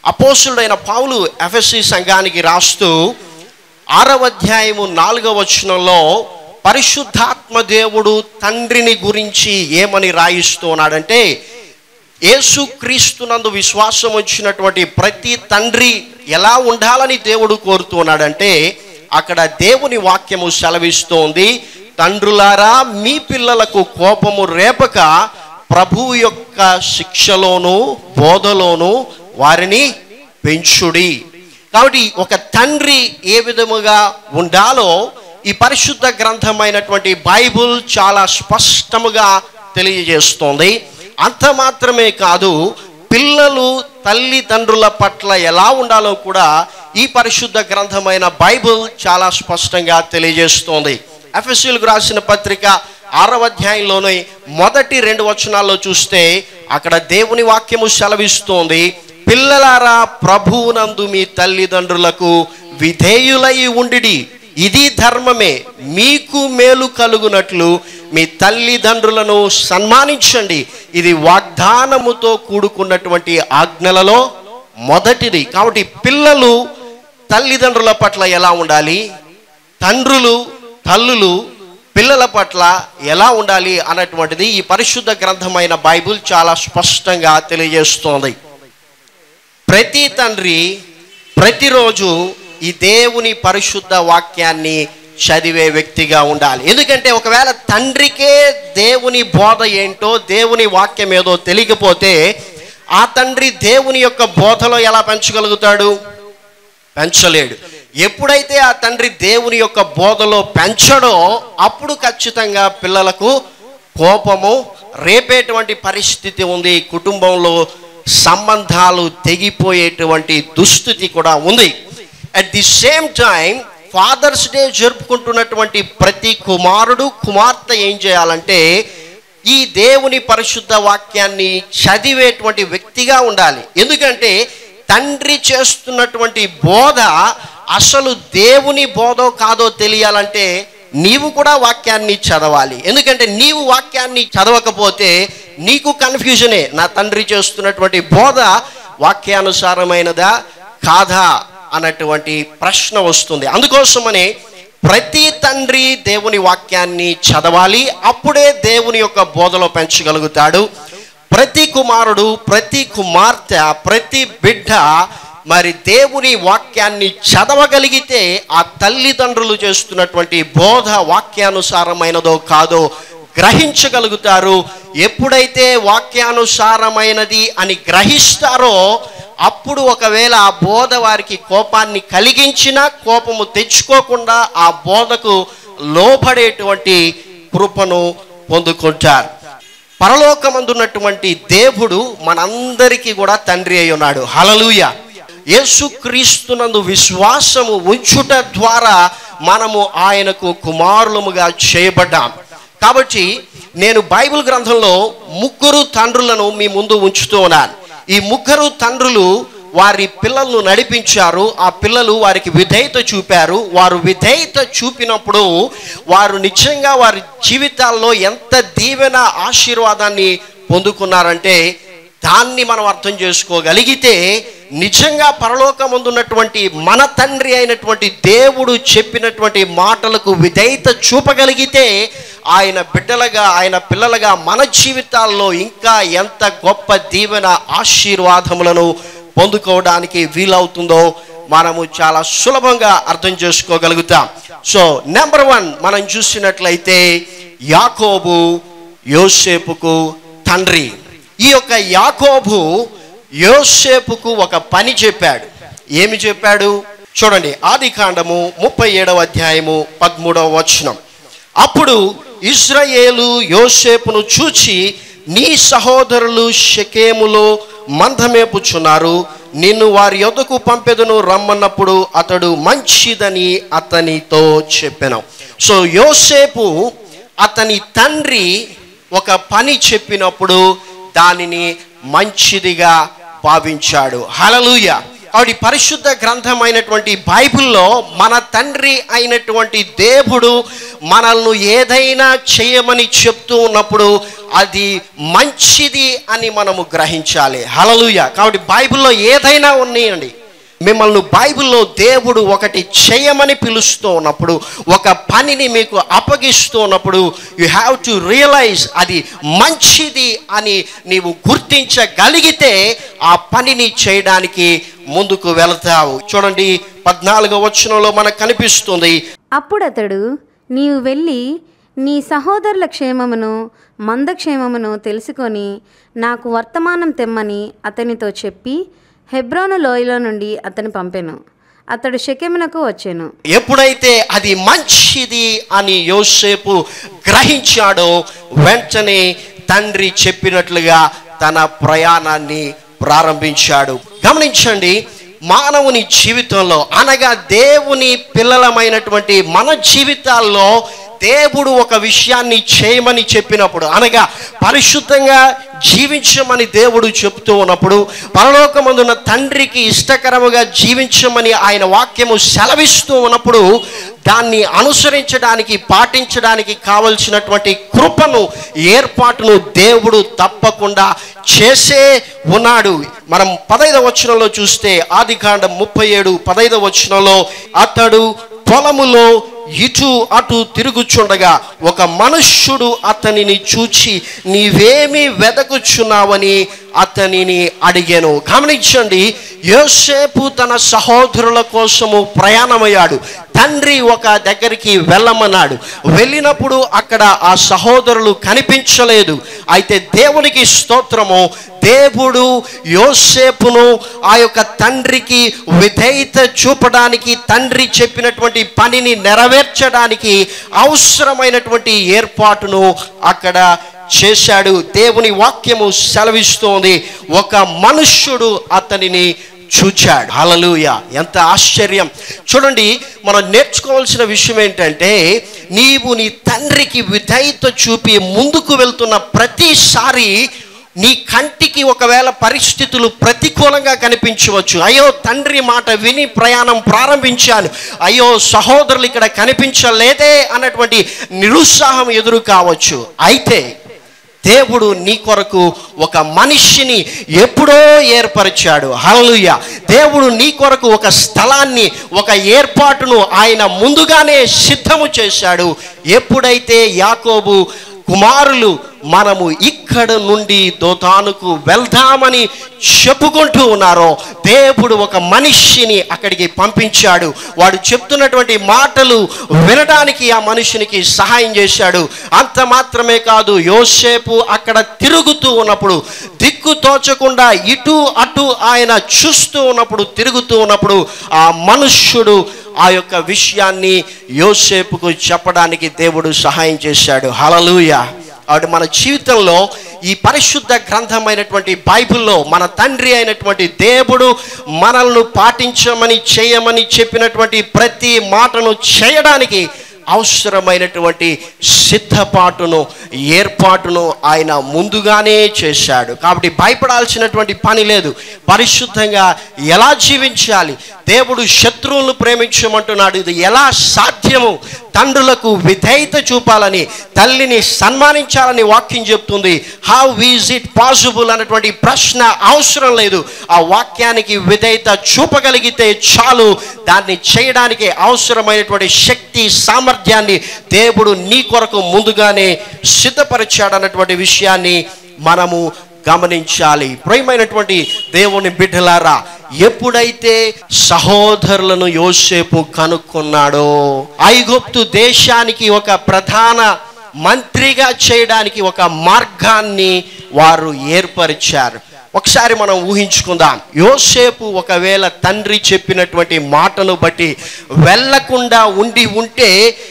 అపోసుడైన పౌలు FSC సంఘానికి రాస్తూ ఆరవ అధ్యాయము నాలుగవ వచనంలో పరిశుద్ధాత్మ దేవుడు తండ్రిని గురించి ఏమని రాయిస్తున్నాడంటే యేసుక్రీస్తునందు విశ్వాసం వచ్చినటువంటి ప్రతి తండ్రి ఎలా ఉండాలని దేవుడు కోరుతున్నాడంటే అక్కడ దేవుని వాక్యము సెలవిస్తోంది తండ్రులారా మీ పిల్లలకు కోపము రేపక ప్రభు యొక్క శిక్షలోను బోధలోను వారిని పెంచుడి కాబట్టి ఒక తండ్రి ఏ విధముగా ఉండాలో ఈ పరిశుద్ధ గ్రంథమైనటువంటి బైబుల్ చాలా స్పష్టముగా తెలియజేస్తోంది అంత మాత్రమే కాదు పిల్లలు తల్లిదండ్రుల పట్ల ఎలా ఉండాలో కూడా ఈ పరిశుద్ధ గ్రంథమైన బైబుల్ చాలా స్పష్టంగా తెలియజేస్తోంది ఎఫ్ఎస్సీలకు రాసిన పత్రిక ఆరవ అధ్యాయంలోని మొదటి రెండు వచనాల్లో చూస్తే అక్కడ దేవుని వాక్యము సెలవిస్తోంది పిల్లలారా ప్రభువునందు మీ తల్లిదండ్రులకు విధేయులై ఉండిడి ఇది ధర్మమే మీకు మేలు కలుగునట్లు మీ తల్లిదండ్రులను సన్మానించండి ఇది వాగ్దానముతో కూడుకున్నటువంటి ఆజ్ఞలలో మొదటిది కాబట్టి పిల్లలు తల్లిదండ్రుల పట్ల ఎలా ఉండాలి తండ్రులు తల్లులు పిల్లల పట్ల ఎలా ఉండాలి అన్నటువంటిది ఈ పరిశుద్ధ గ్రంథమైన బైబిల్ చాలా స్పష్టంగా తెలియజేస్తోంది ప్రతి తండ్రి ప్రతిరోజు ఈ దేవుని పరిశుద్ధ వాక్యాన్ని చదివే వ్యక్తిగా ఉండాలి ఎందుకంటే ఒకవేళ తండ్రికే దేవుని బోధ ఏంటో దేవుని వాక్యం ఏదో తెలియకపోతే ఆ తండ్రి దేవుని యొక్క బోధలో ఎలా పెంచగలుగుతాడు పెంచలేడు ఎప్పుడైతే ఆ తండ్రి దేవుని యొక్క బోధలో పెంచడో అప్పుడు ఖచ్చితంగా పిల్లలకు కోపము రేపేటువంటి పరిస్థితి ఉంది కుటుంబంలో సంబంధాలు తెగిపోయేటువంటి దుస్థితి కూడా ఉంది at the same time father's day జరుపుకుంటున్నటువంటి ప్రతి కుమారుడు కుమార్తె ఏం చేయాలంటే ఈ దేవుని పరిశుద్ధ వాక్యాన్ని చదివేటువంటి వ్యక్తిగా ఉండాలి ఎందుకంటే తండ్రి చేస్తున్నటువంటి బోధ అసలు దేవుని బోధో కాదో తెలియాలంటే నీవు కూడా వాక్యాన్ని చదవాలి ఎందుకంటే నీవు వాక్యాన్ని చదవకపోతే నీకు కన్ఫ్యూజనే నా తండ్రి చేస్తున్నటువంటి బోధ వాక్యానుసారమైనదా కాదా అన్నటువంటి ప్రశ్న వస్తుంది అందుకోసమనే ప్రతి తండ్రి దేవుని వాక్యాన్ని చదవాలి అప్పుడే దేవుని యొక్క బోధలో పెంచగలుగుతాడు ప్రతి కుమారుడు ప్రతి కుమార్తె ప్రతి బిడ్డ మరి దేవుని వాక్యాన్ని చదవగలిగితే ఆ తల్లిదండ్రులు చేస్తున్నటువంటి బోధ వాక్యానుసారమైనదో కాదో గ్రహించగలుగుతారు ఎప్పుడైతే వాక్యానుసారమైనది అని గ్రహిస్తారో అప్పుడు ఒకవేళ ఆ బోధ వారికి కోపాన్ని కలిగించినా కోపము తెచ్చుకోకుండా ఆ బోధకు లోబడేటువంటి కృపను పొందుకుంటారు పరలోకమందున్నటువంటి దేవుడు మనందరికీ కూడా తండ్రి అయి ఉన్నాడు హలలుయ యేసుక్రీస్తునందు విశ్వాసము ఉంచుట ద్వారా మనము ఆయనకు కుమారులముగా చేయబడ్డాం కాబట్టి నేను బైబిల్ గ్రంథంలో ముగ్గురు తండ్రులను మీ ముందు ఉంచుతూ ఉన్నాను ఈ ముగ్గురు తండ్రులు వారి పిల్లలను నడిపించారు ఆ పిల్లలు వారికి విధేయత చూపారు వారు విధేయత చూపినప్పుడు వారు నిజంగా వారి జీవితాల్లో ఎంత దీవెన ఆశీర్వాదాన్ని పొందుకున్నారంటే దాన్ని మనం అర్థం చేసుకోగలిగితే నిజంగా పరలోకముందున్నటువంటి మన తండ్రి అయినటువంటి దేవుడు చెప్పినటువంటి మాటలకు విధేయత చూపగలిగితే ఆయన బిడ్డలుగా ఆయన పిల్లలుగా మన జీవితాల్లో ఇంకా ఎంత గొప్ప దీవెన ఆశీర్వాదములను పొందుకోవడానికి వీలవుతుందో మనము చాలా సులభంగా అర్థం చేసుకోగలుగుతాం సో నెంబర్ వన్ మనం చూసినట్లయితే యాకోబు యోసేపుకు తండ్రి ఈ యొక్క యాకోబు యోసేపుకు ఒక పని చెప్పాడు ఏమి చెప్పాడు చూడండి ఆది కాండము ముప్పై ఏడవ అధ్యాయము పదమూడవ వచనం అప్పుడు ఇజ్రాయేలు యోసేపును చూచి నీ సహోదరులు షకేములో మందమేపుచున్నారు నిన్ను వారి యొద్దకు పంపెదను రమ్మన్నప్పుడు అతడు మంచిదని అతనితో చెప్పాను సో యోసేపు అతని తండ్రి ఒక పని చెప్పినప్పుడు దానిని మంచిదిగా భావించాడు హలలుయ కాబట్టి పరిశుద్ధ గ్రంథమైనటువంటి బైబిల్లో మన తండ్రి అయినటువంటి దేవుడు మనల్ని ఏదైనా చేయమని చెప్తూ ఉన్నప్పుడు అది మంచిది అని మనము గ్రహించాలి హలలుయ కాబట్టి బైబిల్లో ఏదైనా ఉన్నాయండి మిమ్మల్ని బైబిల్లో దేవుడు ఒకటి చేయమని పిలుస్తూ ఉన్నప్పుడు ఒక పనిని మీకు అప్పగిస్తూ ఉన్నప్పుడు యు హ్యావ్ టు రియలైజ్ అది మంచిది అని నీవు గుర్తించగలిగితే ఆ పనిని చేయడానికి ముందుకు వెళతావు చూడండి పద్నాలుగో వచనంలో మనకు కనిపిస్తుంది అప్పుడతడు నీవు వెళ్ళి నీ సహోదరుల క్షేమమును మందక్షేమమును తెలుసుకొని నాకు వర్తమానం తెమ్మని అతనితో చెప్పి హెబ్రోను లోయలో నుండి అతని పంపెను అతడు షెకెమునకు వచ్చెను ఎప్పుడైతే అది మంచిది అని యోసేపు గ్రహించాడో వెంటనే తండ్రి చెప్పినట్లుగా తన ప్రయాణాన్ని ప్రారంభించాడు గమనించండి మానవుని జీవితంలో అనగా దేవుని పిల్లలమైనటువంటి మన జీవితాల్లో దేవుడు ఒక విషయాన్ని చేయమని చెప్పినప్పుడు అనగా పరిశుద్ధంగా జీవించమని దేవుడు చెప్తూ ఉన్నప్పుడు పరలోకమందున్న తండ్రికి ఇష్టకరముగా జీవించమని ఆయన వాక్యము సెలవిస్తూ ఉన్నప్పుడు దాన్ని అనుసరించడానికి పాటించడానికి కావలసినటువంటి కృపను ఏర్పాటును దేవుడు తప్పకుండా చేసే ఉన్నాడు మనం పదైదవ వచనంలో చూస్తే ఆది కాండం ముప్పై ఏడు పదైదవ వచనంలో అతడు పొలములో ఇటు అటు తిరుగుచుండగా ఒక మనుష్యుడు అతనిని చూచి నీవేమి వెదకుచున్నావని అతనిని అడిగాను గమనించండి యోసేపు తన సహోదరుల కోసము ప్రయాణమయ్యాడు తండ్రి ఒక దగ్గరికి వెళ్ళమన్నాడు వెళ్ళినప్పుడు అక్కడ ఆ సహోదరులు కనిపించలేదు అయితే దేవునికి స్తోత్రము దేవుడు యోసేపును ఆ యొక్క తండ్రికి విధేయత చూపడానికి తండ్రి చెప్పినటువంటి పనిని నెరవేర్చడానికి అవసరమైనటువంటి ఏర్పాటును అక్కడ చేశాడు దేవుని వాక్యము సెలవిస్తోంది ఒక మనుష్యుడు అతనిని చూచాడు హలలుయ ఎంత ఆశ్చర్యం చూడండి మనం నేర్చుకోవాల్సిన విషయం ఏంటంటే నీవు నీ తండ్రికి విధేయత చూపి ముందుకు వెళ్తున్న ప్రతిసారి నీ కంటికి ఒకవేళ పరిస్థితులు ప్రతికూలంగా కనిపించవచ్చు అయ్యో తండ్రి మాట విని ప్రయాణం ప్రారంభించాను అయ్యో సహోదరులు ఇక్కడ కనిపించలేదే అన్నటువంటి నిరుత్సాహం ఎదురు కావచ్చు అయితే దేవుడు నీ కొరకు ఒక మనిషిని ఎప్పుడో ఏర్పరిచాడు హల్లెలూయ దేవుడు నీ కొరకు ఒక స్థలాన్ని ఒక ఏర్పాటును ఆయన ముందుగానే సిద్ధము చేశాడు ఎప్పుడైతే యాకోబు కుమారులు మనము ఇక్కడ నుండి దోతానుకు వెళ్దామని చెప్పుకుంటూ ఉన్నారో దేవుడు ఒక మనిషిని అక్కడికి పంపించాడు వాడు చెప్తున్నటువంటి మాటలు వినడానికి ఆ మనుషునికి సహాయం చేశాడు అంత మాత్రమే కాదు యోసేపు అక్కడ తిరుగుతూ ఉన్నప్పుడు దిక్కు తోచకుండా ఇటు అటు ఆయన చూస్తూ ఉన్నప్పుడు తిరుగుతూ ఉన్నప్పుడు ఆ మనుష్యుడు ఆ యొక్క విషయాన్ని యోసేపుకు చెప్పడానికి దేవుడు సహాయం చేశాడు హలలుయ ఆవిడ మన జీవితంలో ఈ పరిశుద్ధ గ్రంథమైనటువంటి బైబిల్లో మన తండ్రి అయినటువంటి దేవుడు మనల్ని పాటించమని చేయమని చెప్పినటువంటి ప్రతి మాటను చేయడానికి అవసరమైనటువంటి సిద్ధపాటును ఏర్పాటును ఆయన ముందుగానే చేశాడు కాబట్టి భయపడాల్సినటువంటి పని లేదు పరిశుద్ధంగా ఎలా జీవించాలి దేవుడు శత్రువులను ప్రేమించమంటున్నాడు ఇది ఎలా సాధ్యము తండ్రులకు విధేయత చూపాలని తల్లిని సన్మానించాలని వాక్యం చెప్తుంది హౌ ఈజ్ ఇట్ పాసిబుల్ అన్నటువంటి ప్రశ్న అవసరం లేదు ఆ వాక్యానికి విధేయత చూపగలిగితే చాలు దాన్ని చేయడానికి అవసరమైనటువంటి శక్తి సామర్థ్యాన్ని దేవుడు నీ కొరకు ముందుగానే సిద్ధపరిచాడు అన్నటువంటి విషయాన్ని మనము గమనించాలి ప్రియమైనటువంటి దేవుని బిడ్డలారా ఎప్పుడైతే సహోదరులను యోసేపు కనుక్కున్నాడో ఐగుప్తు దేశానికి ఒక ప్రధాన మంత్రిగా చేయడానికి ఒక మార్గాన్ని వారు ఏర్పరిచారు ఒకసారి మనం ఊహించుకుందాం యోసేపు ఒకవేళ తండ్రి చెప్పినటువంటి మాటను బట్టి వెళ్ళకుండా ఉండి ఉంటే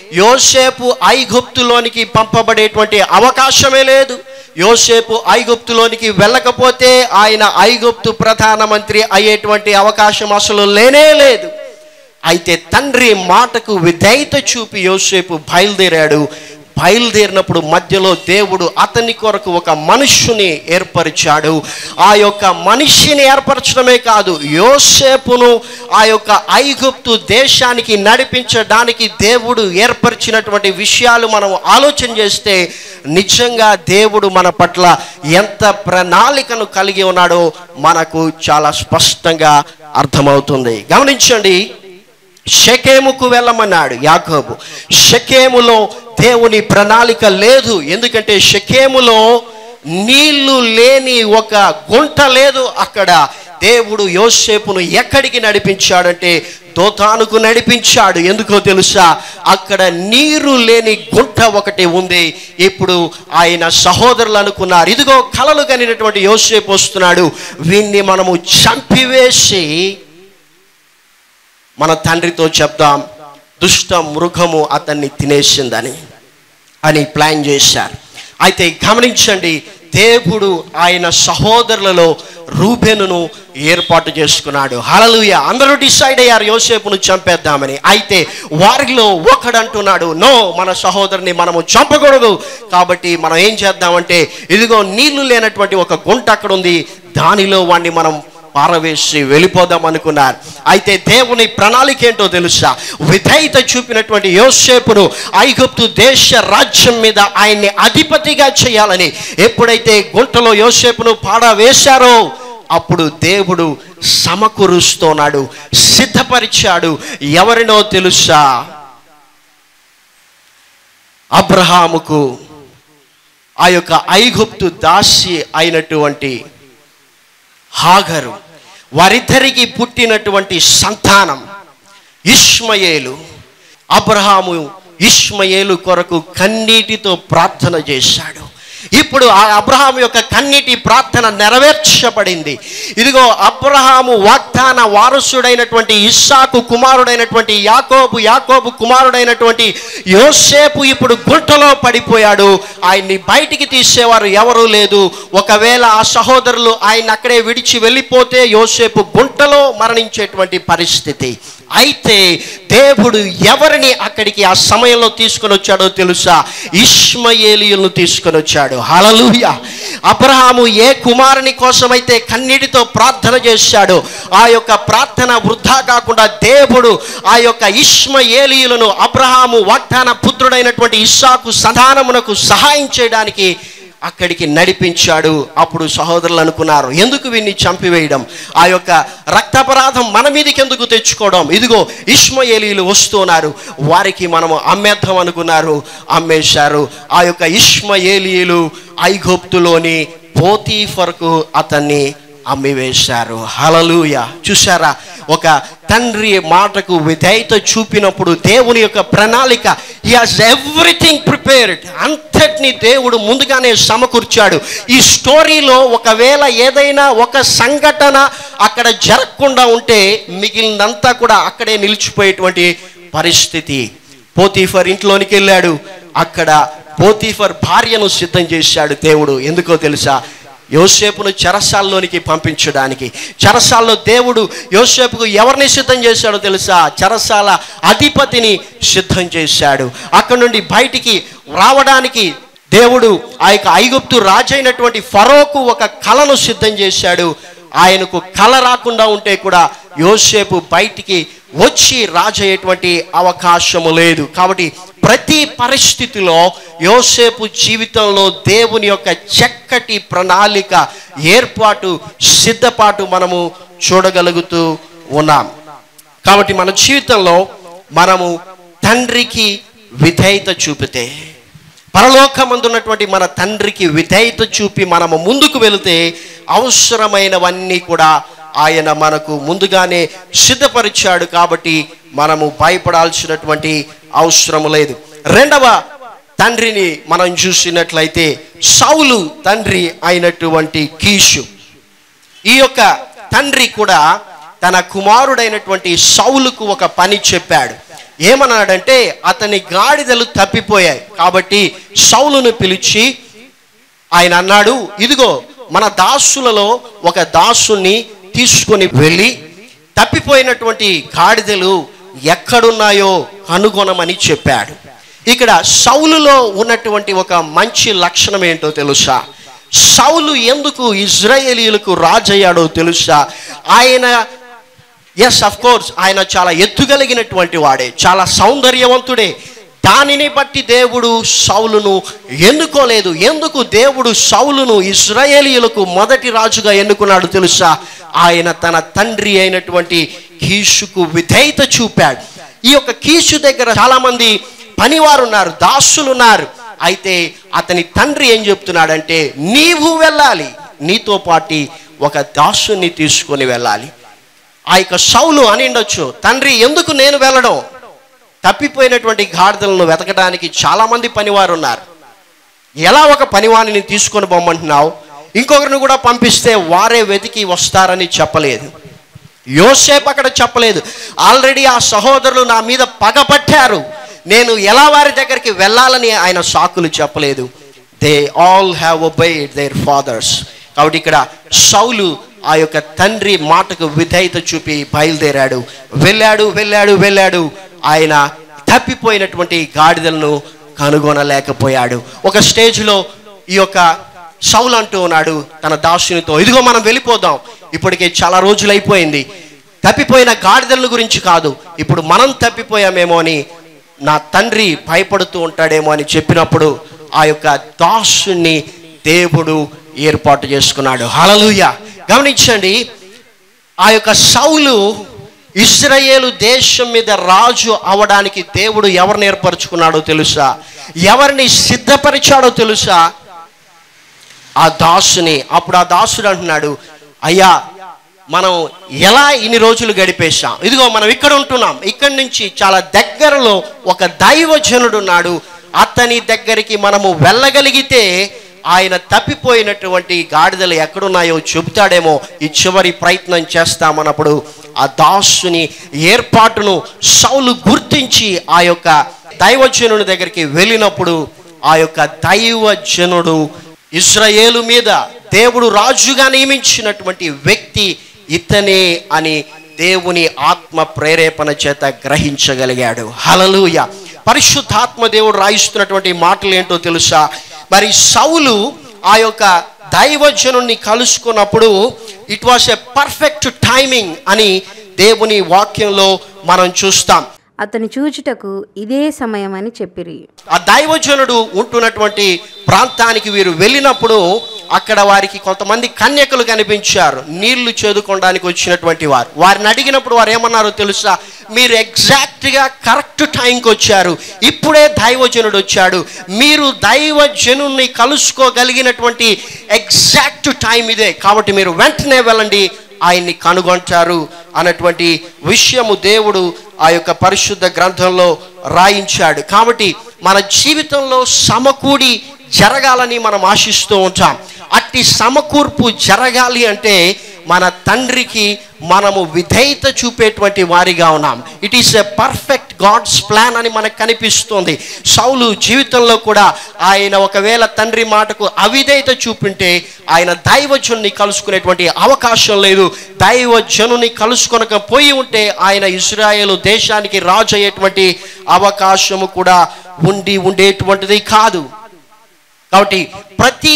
యోసేపు ఐగుప్తులోనికి పంపబడేటువంటి అవకాశమే లేదు యోసేపు ఐగుప్తులోనికి వెళ్ళకపోతే ఆయన ఐగుప్తు ప్రధానమంత్రి అయ్యేటువంటి అవకాశం అసలు లేనే లేదు అయితే తండ్రి మాటకు విధేయత చూపి యోసేపు బయలుదేరాడు బయలుదేరినప్పుడు మధ్యలో దేవుడు అతని కొరకు ఒక మనుష్యుని ఏర్పరిచాడు ఆ యొక్క మనిషిని ఏర్పరచడమే కాదు యోసేపును ఆ యొక్క ఐగుప్తు దేశానికి నడిపించడానికి దేవుడు ఏర్పరిచినటువంటి విషయాలు మనం ఆలోచన చేస్తే నిజంగా దేవుడు మన పట్ల ఎంత ప్రణాళికను కలిగి ఉన్నాడో మనకు చాలా స్పష్టంగా అర్థమవుతుంది గమనించండి షకేముకు వెళ్ళమన్నాడు యాకోబు షకేములో దేవుని ప్రణాళిక లేదు ఎందుకంటే షకేములో నీళ్లు లేని ఒక గుంట లేదు అక్కడ దేవుడు యోసేపును ఎక్కడికి నడిపించాడంటే దోతానుకు నడిపించాడు ఎందుకో తెలుసా అక్కడ నీరు లేని గుంట ఒకటి ఉంది ఇప్పుడు ఆయన సహోదరులు అనుకున్నారు ఇదిగో కలలు కనినటువంటి యోసేపు వస్తున్నాడు వీన్ని మనము చంపివేసి మన తండ్రితో చెప్దాం దుష్ట మృగము అతన్ని తినేసిందని అని ప్లాన్ చేశారు అయితే గమనించండి దేవుడు ఆయన సహోదరులలో రూబెనును ఏర్పాటు చేసుకున్నాడు హలలుయ అందరూ డిసైడ్ అయ్యారు యోసేపును చంపేద్దామని అయితే వారిలో ఒకడంటున్నాడు నో మన సహోదరుని మనము చంపకూడదు కాబట్టి మనం ఏం చేద్దామంటే ఇదిగో నీళ్లు లేనటువంటి ఒక గుంట అక్కడ ఉంది దానిలో వాడిని మనం పారవేసి వెళ్ళిపోదాం అనుకున్నారు అయితే దేవుని ప్రణాళిక ఏంటో తెలుసా విధేయత చూపినటువంటి యోసేపును ఐగుప్తు దేశ రాజ్యం మీద ఆయన్ని అధిపతిగా చేయాలని ఎప్పుడైతే గుంటలో యోసేపును పాడవేశారో అప్పుడు దేవుడు సమకూరుస్తున్నాడు సిద్ధపరిచాడు ఎవరినో తెలుసా అబ్రహాముకు ఆ యొక్క ఐగుప్తు దాసి అయినటువంటి హాగరు వారిద్దరికి పుట్టినటువంటి సంతానం ఇష్మయేలు అబ్రహాము ఇష్మయేలు కొరకు కన్నీటితో ప్రార్థన చేశాడు ఇప్పుడు ఆ అబ్రహాం యొక్క కన్నీటి ప్రార్థన నెరవేర్చబడింది ఇదిగో అబ్రహాము వాగ్దాన వారసుడైనటువంటి ఇస్సాకు కుమారుడైనటువంటి యాకోబు యాకోబు కుమారుడైనటువంటి యోసేపు ఇప్పుడు గుంటలో పడిపోయాడు ఆయన్ని బయటికి తీసేవారు ఎవరూ లేదు ఒకవేళ ఆ సహోదరులు ఆయన అక్కడే విడిచి వెళ్ళిపోతే యోసేపు గుంటలో మరణించేటువంటి పరిస్థితి అయితే దేవుడు ఎవరిని అక్కడికి ఆ సమయంలో తీసుకొని వచ్చాడో తెలుసా ఇష్మయేలియులను తీసుకొని వచ్చాడు హలలుయ అబ్రహాము ఏ కుమారుని కోసమైతే కన్నీటితో ప్రార్థన చేశాడో ఆ యొక్క ప్రార్థన వృధా కాకుండా దేవుడు ఆ యొక్క ఇష్మయేలియులను అబ్రహాము వాగ్దాన పుత్రుడైనటువంటి ఇస్సాకు సంధానమునకు సహాయం చేయడానికి అక్కడికి నడిపించాడు అప్పుడు సహోదరులు అనుకున్నారు ఎందుకు వీన్ని చంపివేయడం ఆ యొక్క రక్తాపరాధం మన మీదకి ఎందుకు తెచ్చుకోవడం ఇదిగో ఇష్మయేలీలు వస్తున్నారు వారికి మనము అమ్మేద్దాం అనుకున్నారు అమ్మేశారు ఆ యొక్క ఇష్మయేలీలు ఐగుప్తులోని పోతీఫర్కు అతన్ని అమ్మివేశారు హలలుయ చూసారా ఒక తండ్రి మాటకు విధేయత చూపినప్పుడు దేవుని యొక్క ప్రణాళిక హీ హాజ్ ఎవ్రీథింగ్ ప్రిపేర్డ్ అంతటిని దేవుడు ముందుగానే సమకూర్చాడు ఈ స్టోరీలో ఒకవేళ ఏదైనా ఒక సంఘటన అక్కడ జరగకుండా ఉంటే మిగిలినంతా కూడా అక్కడే నిలిచిపోయేటువంటి పరిస్థితి పోతీఫర్ ఇంట్లోనికి వెళ్ళాడు అక్కడ పోతీఫర్ భార్యను సిద్ధం చేశాడు దేవుడు ఎందుకో తెలుసా యోసేపును చెరసాల్లోనికి పంపించడానికి చెరసాల్లో దేవుడు యోసేపుకు ఎవరిని సిద్ధం చేశాడో తెలుసా చెరసాల అధిపతిని సిద్ధం చేశాడు అక్కడ నుండి బయటికి రావడానికి దేవుడు ఆ యొక్క ఐగుప్తు రాజైనటువంటి ఫరోకు ఒక కళను సిద్ధం చేశాడు ఆయనకు కళ రాకుండా ఉంటే కూడా యోసేపు బయటికి వచ్చి రాజయ్యేటువంటి అవకాశము లేదు కాబట్టి ప్రతి పరిస్థితిలో యోసేపు జీవితంలో దేవుని యొక్క చక్కటి ప్రణాళిక ఏర్పాటు సిద్ధపాటు మనము చూడగలుగుతూ ఉన్నాం కాబట్టి మన జీవితంలో మనము తండ్రికి విధేయత చూపితే పరలోకమందున్నటువంటి మన తండ్రికి విధేయత చూపి మనము ముందుకు వెళితే అవసరమైనవన్నీ కూడా ఆయన మనకు ముందుగానే సిద్ధపరిచాడు కాబట్టి మనము భయపడాల్సినటువంటి అవసరం లేదు రెండవ తండ్రిని మనం చూసినట్లయితే సౌలు తండ్రి అయినటువంటి కీషు ఈ యొక్క తండ్రి కూడా తన కుమారుడైనటువంటి సౌలుకు ఒక పని చెప్పాడు ఏమన్నాడంటే అతని గాడిదలు తప్పిపోయాయి కాబట్టి సౌలును పిలిచి ఆయన అన్నాడు ఇదిగో మన దాసులలో ఒక దాసుని తీసుకొని వెళ్ళి తప్పిపోయినటువంటి గాడిదలు ఎక్కడున్నాయో కనుగొనమని చెప్పాడు ఇక్కడ సౌలులో ఉన్నటువంటి ఒక మంచి లక్షణం ఏంటో తెలుసా సౌలు ఎందుకు ఇజ్రాయేలీలకు రాజయ్యాడో తెలుసా ఆయన ఎస్ అఫ్ కోర్స్ ఆయన చాలా ఎత్తుగలిగినటువంటి వాడే చాలా సౌందర్యవంతుడే దానిని బట్టి దేవుడు సౌలును ఎన్నుకోలేదు ఎందుకు దేవుడు సౌలును ఇస్రాయేలీయులకు మొదటి రాజుగా ఎన్నుకున్నాడు తెలుసా ఆయన తన తండ్రి అయినటువంటి కీషుకు విధేయత చూపాడు ఈ యొక్క కీషు దగ్గర చాలామంది పనివారు ఉన్నారు దాసులు ఉన్నారు అయితే అతని తండ్రి ఏం చెప్తున్నాడంటే నీవు వెళ్ళాలి నీతో పాటి ఒక దాసుని తీసుకొని వెళ్ళాలి ఆ యొక్క సౌలు అని ఉండొచ్చు తండ్రి ఎందుకు నేను వెళ్ళడం తప్పిపోయినటువంటి గాడిదలను వెతకడానికి చాలామంది పనివారు ఉన్నారు ఎలా ఒక పనివాణిని తీసుకొని పొమ్మంటున్నావు ఇంకొకరిని కూడా పంపిస్తే వారే వెతికి వస్తారని చెప్పలేదు యోసేపు అక్కడ చెప్పలేదు ఆల్రెడీ ఆ సహోదరులు నా మీద పగపట్టారు నేను ఎలా వారి దగ్గరికి వెళ్ళాలని ఆయన సాకులు చెప్పలేదు they all have obeyed their fathers కాబట్టి ఇక్కడ సౌలు ఆ యొక్క తండ్రి మాటకు విధేయత చూపి బయలుదేరాడు వెళ్ళాడు వెళ్ళాడు వెళ్ళాడు ఆయన తప్పిపోయినటువంటి గాడిదలను కనుగొనలేకపోయాడు ఒక స్టేజ్లో ఈ యొక్క సౌలు అంటూ ఉన్నాడు తన దాసునితో ఇదిగో మనం వెళ్ళిపోదాం ఇప్పటికే చాలా రోజులు అయిపోయింది తప్పిపోయిన గాడిదల గురించి కాదు ఇప్పుడు మనం తప్పిపోయామేమో అని నా తండ్రి భయపడుతూ ఉంటాడేమో అని చెప్పినప్పుడు ఆ యొక్క దాసుని దేవుడు ఏర్పాటు చేసుకున్నాడు హలలుయ గమనించండి ఆ యొక్క సౌలు ఇస్రాయేలు దేశం మీద రాజు అవడానికి దేవుడు ఎవరిని ఏర్పరచుకున్నాడో తెలుసా ఎవరిని సిద్ధపరిచాడో తెలుసా ఆ దాసుని అప్పుడు ఆ దాసుడు అంటున్నాడు అయ్యా మనం ఎలా ఇన్ని రోజులు గడిపేశాం ఇదిగో మనం ఇక్కడ ఉంటున్నాం ఇక్కడి నుంచి చాలా దగ్గరలో ఒక దైవజనుడు ఉన్నాడు అతని దగ్గరికి మనము వెళ్ళగలిగితే ఆయన తప్పిపోయినటువంటి గాడిదలు ఎక్కడున్నాయో చెబుతాడేమో ఈ చివరి ప్రయత్నం చేస్తామన్నప్పుడు ఆ దాసుని ఏర్పాటును సౌలు గుర్తించి ఆ యొక్క దైవజనుని దగ్గరికి వెళ్ళినప్పుడు ఆ యొక్క దైవజనుడు ఇజ్రాయేలు మీద దేవుడు రాజుగా నియమించినటువంటి వ్యక్తి ఇతనే అని దేవుని ఆత్మ ప్రేరేపణ చేత గ్రహించగలిగాడు హలలుయ పరిశుద్ధాత్మ దేవుడు రాయిస్తున్నటువంటి మాటలు ఏంటో తెలుసా మరి సౌలు ఆ యొక్క దైవజనుణ్ణి కలుసుకున్నప్పుడు it was a perfect timing అని దేవుని వాక్యంలో మనం చూస్తాం అతని చూచుటకు ఇదే సమయం అని చెప్పిరి ఆ దైవజనుడు ఉంటున్నటువంటి ప్రాంతానికి వీరు వెళ్ళినప్పుడు అక్కడ వారికి కొంతమంది కన్యకలు కనిపించారు నీళ్లు చేదుకోవడానికి వచ్చినటువంటి వారు వారిని అడిగినప్పుడు వారు ఏమన్నారో తెలుసా మీరు ఎగ్జాక్ట్గా కరెక్ట్ టైంకి వచ్చారు ఇప్పుడే దైవజనుడు వచ్చాడు మీరు దైవజనుని కలుసుకోగలిగినటువంటి ఎగ్జాక్ట్ టైం ఇదే కాబట్టి మీరు వెంటనే వెళ్ళండి ఆయన్ని కనుగొంటారు అన్నటువంటి విషయము దేవుడు ఆ యొక్క పరిశుద్ధ గ్రంథంలో రాయించాడు కాబట్టి మన జీవితంలో సమకూడి జరగాలని మనం ఆశిస్తూ ఉంటాం అట్టి సమకూర్పు జరగాలి అంటే మన తండ్రికి మనము విధేయత చూపేటువంటి వారిగా ఉన్నాం it is a perfect God's plan అని మనకు కనిపిస్తుంది సౌలు జీవితంలో కూడా ఆయన ఒకవేళ తండ్రి మాటకు అవిధేయత చూపింటే ఆయన దైవజనుని కలుసుకునేటువంటి అవకాశం లేదు దైవజనుని కలుసుకొనకపోయి ఉంటే ఆయన ఇజ్రాయేలు దేశానికి రాజు అయ్యేటువంటి అవకాశము కూడా ఉండి ఉండేటువంటిది కాదు కాబట్టి ప్రతి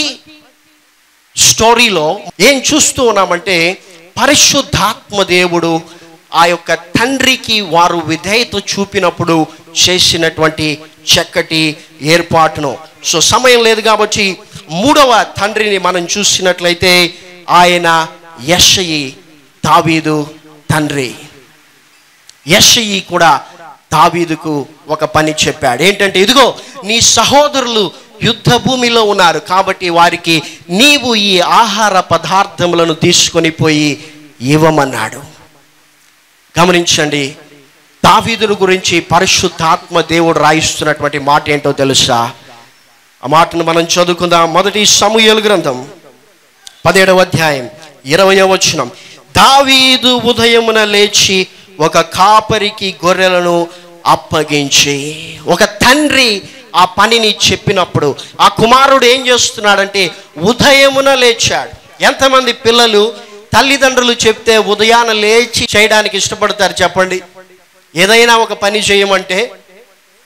స్టోరీలో ఏం చూస్తూ ఉన్నామంటే పరిశుద్ధాత్మ దేవుడు ఆ యొక్క తండ్రికి వారు విధేయత చూపినప్పుడు చేసినటువంటి చక్కటి ఏర్పాటును సో సమయం లేదు కాబట్టి మూడవ తండ్రిని మనం చూసినట్లయితే ఆయన యషయి దావీదు తండ్రి యషయి కూడా దావీదుకు ఒక పని చెప్పాడు ఏంటంటే ఇదిగో నీ సహోదరులు యుద్ధ భూమిలో ఉన్నారు కాబట్టి వారికి నీవు ఈ ఆహార పదార్థములను తీసుకొని పోయి ఇవ్వమన్నాడు గమనించండి దావీదుని గురించి పరిశుద్ధాత్మ దేవుడు రాయిస్తున్నటువంటి మాట ఏంటో తెలుసా ఆ మాటను మనం చదువుకుందాం మొదటి సమూహలు గ్రంథం పదిహేడవ అధ్యాయం ఇరవయో వచనం దావీదు ఉదయమున లేచి ఒక కాపరికి గొర్రెలను అప్పగించి ఒక తండ్రి ఆ పనిని చెప్పినప్పుడు ఆ కుమారుడు ఏం చేస్తున్నాడంటే ఉదయమున లేచాడు ఎంతమంది పిల్లలు తల్లిదండ్రులు చెప్తే ఉదయాన లేచి చేయడానికి ఇష్టపడతారు చెప్పండి ఏదైనా ఒక పని చేయమంటే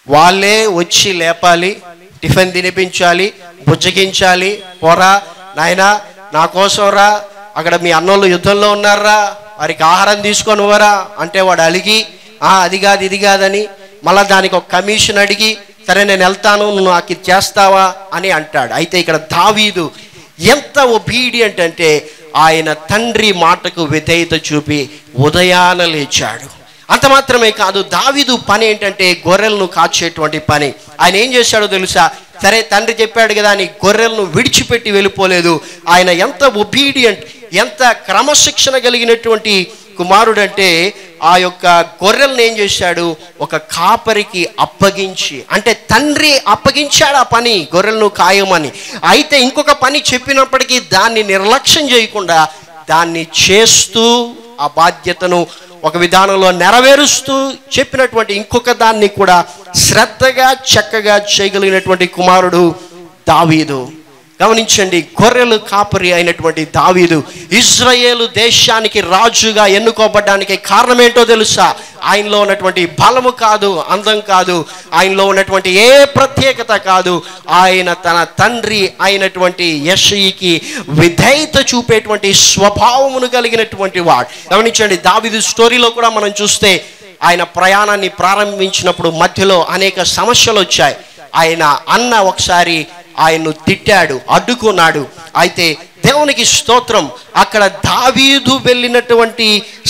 వాళ్ళే వచ్చి లేపాలి టిఫిన్ తినిపించాలి బుజ్జగించాలి పోరా నాయనా నా కోసం రా అక్కడ మీ అన్నోళ్ళు యుద్ధంలో ఉన్నారా వారికి ఆహారం తీసుకొని పోరా అంటే వాడు అలిగి "ఆ, అది కాదు ఇది కాదని మళ్ళీ దానికి ఒక కమిషన్ అడిగి సరే నేను వెళ్తాను నువ్వు నాకు ఇది చేస్తావా అని అంటాడు అయితే ఇక్కడ దావీదు ఎంత ఒబీడియంట్ అంటే ఆయన తండ్రి మాటకు విధేయత చూపి ఉదయాన లేచాడు అంత మాత్రమే కాదు దావీదు పని ఏంటంటే గొర్రెలను కాచేటువంటి పని ఆయన ఏం చేశాడో తెలుసా సరే తండ్రి చెప్పాడు కదా అని గొర్రెలను విడిచిపెట్టి వెళ్ళిపోలేదు ఆయన ఎంత ఒబీడియంట్ ఎంత క్రమశిక్షణ కలిగినటువంటి కుమారుడంటే ఆ యొక్క గొర్రెలను ఏం చేశాడు ఒక కాపరికి అప్పగించి అంటే తండ్రి అప్పగించాడు ఆ పని గొర్రెలను కాయమని అయితే ఇంకొక పని చెప్పినప్పటికీ దాన్ని నిర్లక్ష్యం చేయకుండా దాన్ని చేస్తూ ఆ బాధ్యతను ఒక విధానంలో నెరవేరుస్తూ చెప్పినటువంటి ఇంకొక దాన్ని కూడా శ్రద్ధగా చక్కగా చేయగలిగినటువంటి కుమారుడు దావీదు గమనించండి గొర్రెలు కాపరి అయినటువంటి దావీదు ఇజ్రాయేలు దేశానికి రాజుగా ఎన్నుకోబడ్డానికి కారణం ఏంటో తెలుసా ఆయనలో ఉన్నటువంటి బలము కాదు అందం కాదు ఆయనలో ఉన్నటువంటి ఏ ప్రత్యేకత కాదు ఆయన తన తండ్రి అయినటువంటి యషయికి విధేయత చూపేటువంటి స్వభావమును కలిగినటువంటి వాడు గమనించండి దావీదు స్టోరీలో కూడా మనం చూస్తే ఆయన ప్రయాణాన్ని ప్రారంభించినప్పుడు మధ్యలో అనేక సమస్యలు వచ్చాయి ఆయన అన్న ఒకసారి ఆయన్ను తిట్టాడు అడ్డుకున్నాడు అయితే దేవునికి స్తోత్రం అక్కడ దావీదు వెళ్ళినటువంటి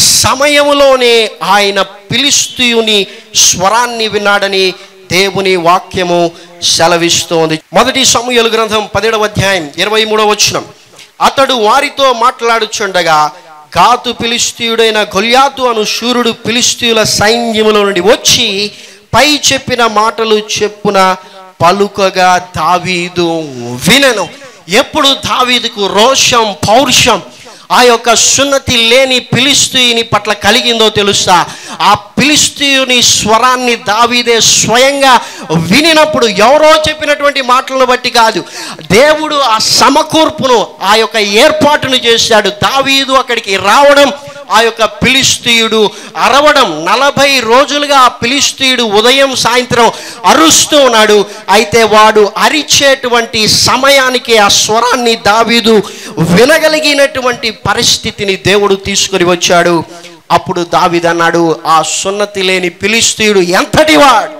సమయంలోనే ఆయన పిలిస్తీయుని స్వరాన్ని విన్నాడని దేవుని వాక్యము సెలవిస్తోంది మొదటి సమూహలు గ్రంథం పదిహేడవ అధ్యాయం ఇరవై మూడవ వచనం అతడు వారితో మాట్లాడుచుండగా గాతు ఫిలిస్తీయుడైన గొల్యాతు అను శూరుడు ఫిలిస్తీయుల సైన్యములో నుండి వచ్చి పై చెప్పిన మాటలు చెప్పున పలుకగా దావీదు వినను ఎప్పుడు దావీదుకు రోషం పౌరుషం ఆ యొక్క సున్నతి లేని పిలిస్తీయుని పట్ల కలిగిందో తెలుసా ఆ పిలిస్తీయుని స్వరాన్ని దావీదే స్వయంగా వినినప్పుడు ఎవరో చెప్పినటువంటి మాటలను బట్టి కాదు దేవుడు ఆ సమకూర్పును ఆ యొక్క ఏర్పాటును చేశాడు దావీదు అక్కడికి రావడం ఆ యొక్క పిలిస్తీయుడు అరవడం నలభై రోజులుగా ఆ పిలిస్తీయుడు ఉదయం సాయంత్రం అరుస్తూ ఉన్నాడు అయితే వాడు అరిచేటువంటి సమయానికి ఆ స్వరాన్ని దావీదు వినగలిగినటువంటి పరిస్థితిని దేవుడు తీసుకొని వచ్చాడు అప్పుడు దావీదు అన్నాడు ఆ సున్నతి లేని పిలిస్తీయుడు ఎంతటి వాడు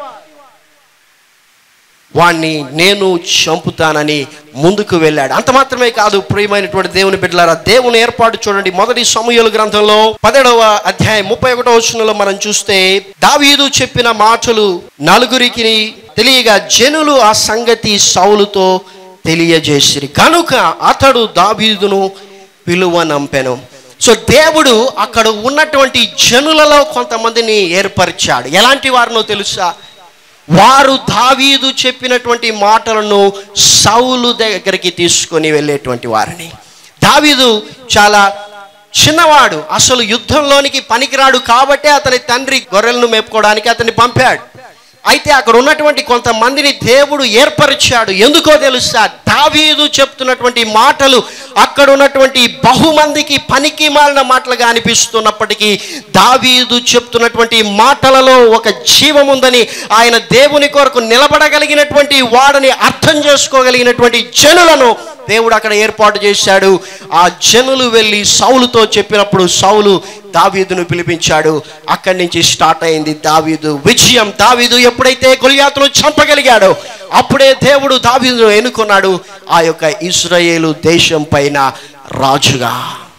వాణ్ణి నేను చంపుతానని ముందుకు వెళ్ళాడు అంత మాత్రమే కాదు ప్రియమైనటువంటి దేవుని బిడ్డలారా దేవుని ఏర్పాటు చూడండి మొదటి సమూహల గ్రంథంలో పదిహేడవ అధ్యాయం ముప్పై ఒకటో వచనంలో మనం చూస్తే దావీదు చెప్పిన మాటలు నలుగురికి తెలియగా జనులు ఆ సంగతి సౌలుతో తెలియజేసిరి కనుక అతడు దావీదును పిలువనంపెను సో దేవుడు అక్కడ ఉన్నటువంటి జనులలో కొంతమందిని ఏర్పరిచాడు ఎలాంటి వారినో తెలుసా వారు దావీదు చెప్పినటువంటి మాటలను సౌలు దగ్గరికి తీసుకొని వెళ్ళేటువంటి వారిని దావీదు చాలా చిన్నవాడు అసలు యుద్ధంలోనికి పనికిరాడు కాబట్టే అతని తండ్రి గొర్రెలను మేపుకోవడానికి అతన్ని పంపాడు అయితే అక్కడ ఉన్నటువంటి కొంతమందిని దేవుడు ఏర్పరిచాడు ఎందుకో తెలుసా దావీదు చెప్తున్నటువంటి మాటలు అక్కడ ఉన్నటువంటి బహుమందికి పనికి మాలిన మాటలుగా అనిపిస్తున్నప్పటికీ దావీదు చెప్తున్నటువంటి మాటలలో ఒక జీవం ఉందని ఆయన దేవుని కొరకు నిలబడగలిగినటువంటి వాడని అర్థం చేసుకోగలిగినటువంటి జనులను దేవుడు అక్కడ ఏర్పాటు చేశాడు ఆ జనులు వెళ్ళి సౌలుతో చెప్పినప్పుడు సౌలు దావీదును పిలిపించాడు అక్కడి నుంచి స్టార్ట్ అయింది దావీదు విజయం దావీదు ఎప్పుడైతే గొలియాతును చంపగలిగాడో అప్పుడే దేవుడు దావీదును ఎన్నుకున్నాడు ఆ యొక్క ఇస్రాయేలు దేశం పైన రాజుగా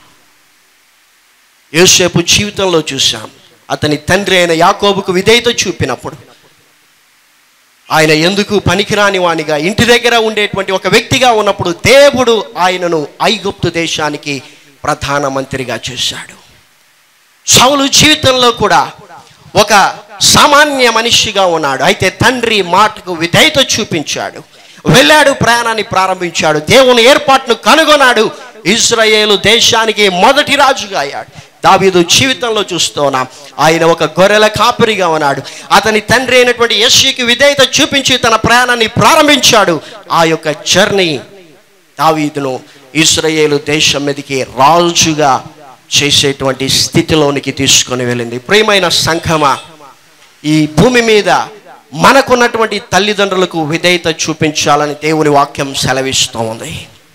యోసేపు జీవితంలో చూశాం అతని తండ్రి అయిన యాకోబుకు విధేయత చూపినప్పుడు ఆయన ఎందుకు పనికిరాని వానిగా ఇంటి దగ్గర ఉండేటువంటి ఒక వ్యక్తిగా ఉన్నప్పుడు దేవుడు ఆయనను ఐగుప్తు దేశానికి ప్రధానమంత్రిగా చేశాడు సౌలు జీవితంలో కూడా ఒక సామాన్య మనిషిగా ఉన్నాడు అయితే తండ్రి మాటకు విధేయత చూపించాడు వెళ్ళాడు ప్రయాణాన్ని ప్రారంభించాడు దేవుని ఏర్పాటును కనుగొన్నాడు ఇజ్రాయేలు దేశానికి మొదటి రాజుగా అయ్యాడు దావీదు జీవితంలో చూస్తున్నాం ఆయన ఒక గొర్రెల కాపరిగా ఉన్నాడు అతని తండ్రి అయినటువంటి యశ్కి విధేయత చూపించి తన ప్రయాణాన్ని ప్రారంభించాడు ఆ యొక్క జర్నీ దావీదును ఇస్రాయేలు దేశం మీదకి రాజుగా చేసేటువంటి స్థితిలోనికి తీసుకొని వెళ్ళింది ప్రియమైన సంఘమా ఈ భూమి మీద మనకున్నటువంటి తల్లిదండ్రులకు విధేయత చూపించాలని దేవుని వాక్యం సెలవిస్తూ ఉంది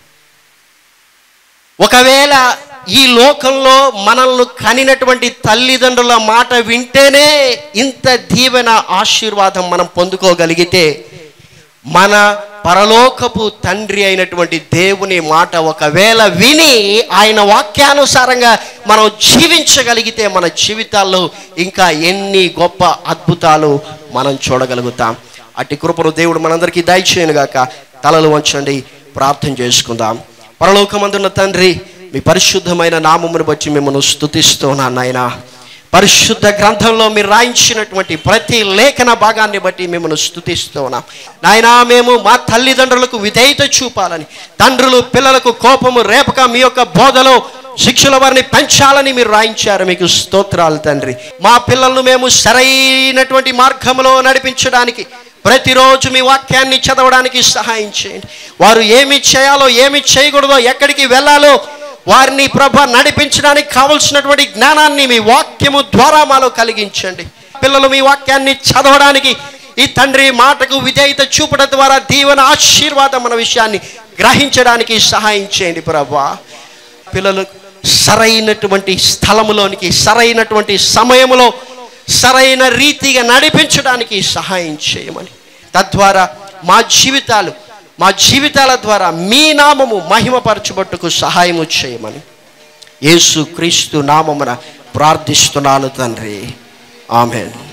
ఒకవేళ ఈ లోకంలో మనల్ని కనినటువంటి తల్లిదండ్రుల మాట వింటేనే ఇంత దీవెన ఆశీర్వాదం మనం పొందుకోగలిగితే మన పరలోకపు తండ్రి అయినటువంటి దేవుని మాట ఒకవేళ విని ఆయన వాక్యానుసారంగా మనం జీవించగలిగితే మన జీవితాల్లో ఇంకా ఎన్ని గొప్ప అద్భుతాలు మనం చూడగలుగుతాం అట్టి కృపను దేవుడు మనందరికీ దయచేయనుగాక తలలు వంచండి ప్రార్థన చేసుకుందాం పరలోకమందున్న తండ్రి మీ పరిశుద్ధమైన నామమును బట్టి మిమ్మల్ని స్తుతిస్తున్నాను నాయనా పరిశుద్ధ గ్రంథంలో మీరు రాయించినటువంటి ప్రతి లేఖన భాగాన్ని బట్టి మిమ్మల్ని స్థుతిస్తూ ఉన్నాం నాయనా మేము మా తల్లిదండ్రులకు విధేయత చూపాలని తండ్రులు పిల్లలకు కోపము రేపక మీ యొక్క బోధలో శిక్షల వారిని పెంచాలని మీరు రాయించారు మీకు స్తోత్రాలు తండ్రి మా పిల్లలను మేము సరైనటువంటి మార్గంలో నడిపించడానికి ప్రతిరోజు మీ వాక్యాన్ని చదవడానికి సహాయం చేయండి వారు ఏమి చేయాలో ఏమి చేయకూడదో ఎక్కడికి వెళ్ళాలో వారిని ప్రభ నడిపించడానికి కావలసినటువంటి జ్ఞానాన్ని మీ వాక్యము ద్వారా మాలో కలిగించండి పిల్లలు మీ వాక్యాన్ని చదవడానికి ఈ తండ్రి మాటకు విధేయత చూపడం ద్వారా దీవెన ఆశీర్వాదం మన విషయాన్ని గ్రహించడానికి సహాయం చేయండి ప్రభా పిల్లలు సరైనటువంటి స్థలములోనికి సరైనటువంటి సమయములో సరైన రీతిగా నడిపించడానికి సహాయం చేయమని తద్వారా మా జీవితాలు మా జీవితాల ద్వారా మీ నామము మహిమపరచబట్టుకు సహాయము చేయమని యేసు క్రీస్తు నామమున ప్రార్థిస్తున్నాను తండ్రి ఆమెన్